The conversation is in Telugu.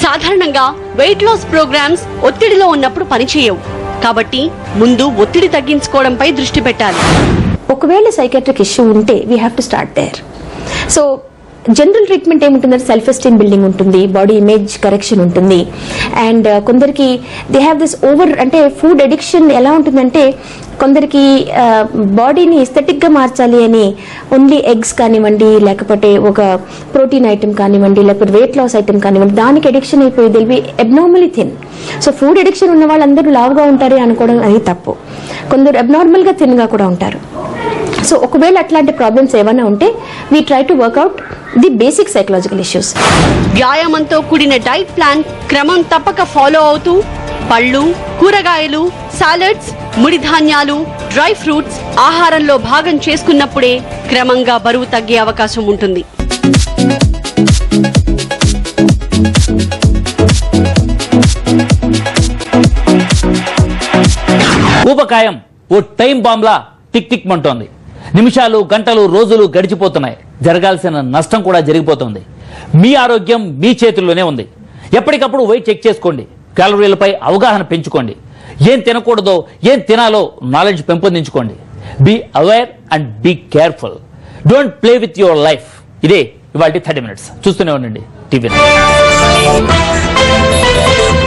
సాధారణంగా వెయిట్ లాస్ ప్రోగ్రామ్స్ ఒత్తిడిలో ఉన్నప్పుడు పనిచేయవు కాబట్టి ముందు ఒత్తిడి తగ్గించుకోవడంపై దృష్టి పెట్టాలి ఒకవేళ సైకాట్రిక్ ఇష్యూ ఉంటే we have to start there so general treatment ఏముంటుందంటే సెల్ఫ్ ఎస్టీమ్ బిల్డింగ్ ఉంటుంది బాడీ ఇమేజ్ కరెక్షన్ ఉంటుంది అండ్ కొందరికి దే హ్యావ్ దిస్ ఓవర్ అంటే ఫుడ్ అడిక్షన్ ఎలా ఉంటుందంటే కొందరికి బాడీని గా మార్చాలి అని ఓన్లీ ఎగ్స్ కానివ్వండి లేకపోతే ఒక ప్రోటీన్ ఐటమ్ కానివ్వండి లేకపోతే వెయిట్ లాస్ ఐటమ్ కానివ్వండి దానికి అడిక్షన్ అయిపోయి they'll be abnormally thin so food addiction ఉన్న వాళ్ళందరూ లావుగా ఉంటారే అనుకోవడం అది తప్పు కొందరు అబ్నార్మల్ గా థిన్ గా కూడా ఉంటారు సో ఒకవేళ అట్లాంటి ప్రాబ్లమ్స్ ఏమైనా ఉంటే we try to work out the basic psychological issues వ్యాయామంతో కూడిన డైట్ ప్లాన్ క్రమం తప్పక ఫాలో అవుతూ పళ్ళు కూరగాయలు సాలడ్స్ ముడి ధాన్యాలు డ్రై ఫ్రూట్స్ ఆహారంలో భాగం చేసుకున్నప్పుడే క్రమంగా బరువు తగ్గే అవకాశం ఉంటుంది ఊబకాయం ఓ టైం బాంబ్లా టిక్ టిక్ మంటోంది నిమిషాలు గంటలు రోజులు గడిచిపోతున్నాయి జరగాల్సిన నష్టం కూడా జరిగిపోతుంది మీ ఆరోగ్యం మీ చేతుల్లోనే ఉంది ఎప్పటికప్పుడు వెయిట్ చెక్ చేసుకోండి క్యాలరీలపై అవగాహన పెంచుకోండి ఏం తినకూడదో ఏం తినాలో నాలెడ్జ్ పెంపొందించుకోండి be aware and be careful don't play with your life ఇదే ఇవాళ థర్టీ మినిట్స్ చూస్తూనే ఉండండి టీవీ